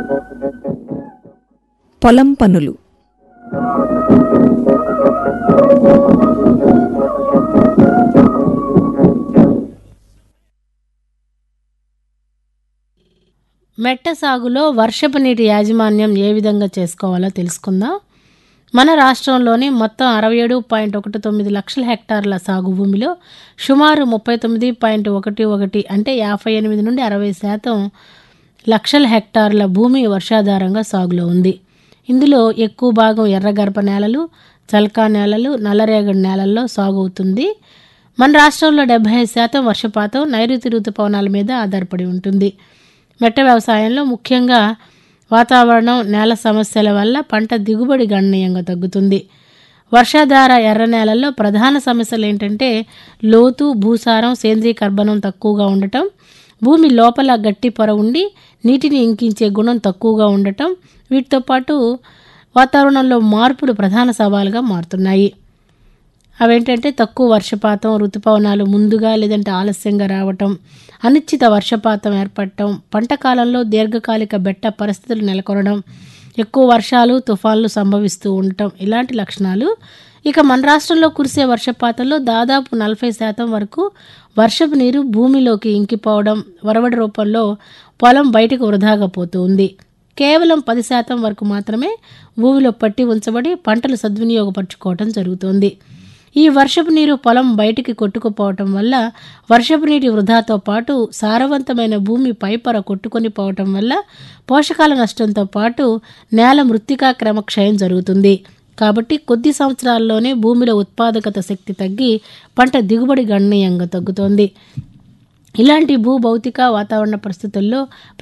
పొలం పనులు మెట్ట సాగులో వర్షపు నీటి యాజమాన్యం ఏ విధంగా చేసుకోవాలో తెలుసుకుందాం మన రాష్ట్రంలోని మొత్తం అరవై ఏడు పాయింట్ ఒకటి తొమ్మిది లక్షల హెక్టార్ల సాగు భూమిలో సుమారు ముప్పై తొమ్మిది పాయింట్ ఒకటి ఒకటి అంటే యాభై ఎనిమిది నుండి అరవై శాతం లక్షల హెక్టార్ల భూమి వర్షాధారంగా సాగులో ఉంది ఇందులో ఎక్కువ భాగం ఎర్రగర్భ నేలలు చల్కా నేలలు నల్లరేగడి నేలల్లో సాగు అవుతుంది మన రాష్ట్రంలో డెబ్బై ఐదు శాతం వర్షపాతం నైరుతి ఋతుపవనాల మీద ఆధారపడి ఉంటుంది మెట్ట వ్యవసాయంలో ముఖ్యంగా వాతావరణం నేల సమస్యల వల్ల పంట దిగుబడి గణనీయంగా తగ్గుతుంది వర్షాధార ఎర్ర నేలల్లో ప్రధాన సమస్యలు ఏంటంటే లోతు భూసారం సేంద్రీయ కర్బనం తక్కువగా ఉండటం భూమి లోపల గట్టి పొర ఉండి నీటిని ఇంకించే గుణం తక్కువగా ఉండటం వీటితో పాటు వాతావరణంలో మార్పులు ప్రధాన సవాలుగా మారుతున్నాయి అవేంటంటే తక్కువ వర్షపాతం ఋతుపవనాలు ముందుగా లేదంటే ఆలస్యంగా రావటం అనిశ్చిత వర్షపాతం ఏర్పడటం పంట కాలంలో దీర్ఘకాలిక బెట్ట పరిస్థితులు నెలకొనడం ఎక్కువ వర్షాలు తుఫాన్లు సంభవిస్తూ ఉండటం ఇలాంటి లక్షణాలు ఇక మన రాష్ట్రంలో కురిసే వర్షపాతంలో దాదాపు నలభై శాతం వరకు వర్షపు నీరు భూమిలోకి ఇంకిపోవడం వరవడి రూపంలో పొలం బయటకు వృధాగా పోతూ ఉంది కేవలం పది శాతం వరకు మాత్రమే భూమిలో పట్టి ఉంచబడి పంటలు సద్వినియోగపరచుకోవటం జరుగుతోంది ఈ వర్షపు నీరు పొలం బయటికి కొట్టుకుపోవటం వల్ల వర్షపు నీటి వృధాతో పాటు సారవంతమైన భూమి పైపొర కొట్టుకొని పోవటం వల్ల పోషకాల నష్టంతో పాటు నేల మృత్తికా క్రమక్షయం జరుగుతుంది కాబట్టి కొద్ది సంవత్సరాల్లోనే భూమిలో ఉత్పాదకత శక్తి తగ్గి పంట దిగుబడి గణనీయంగా తగ్గుతోంది ఇలాంటి భూభౌతిక వాతావరణ పరిస్థితుల్లో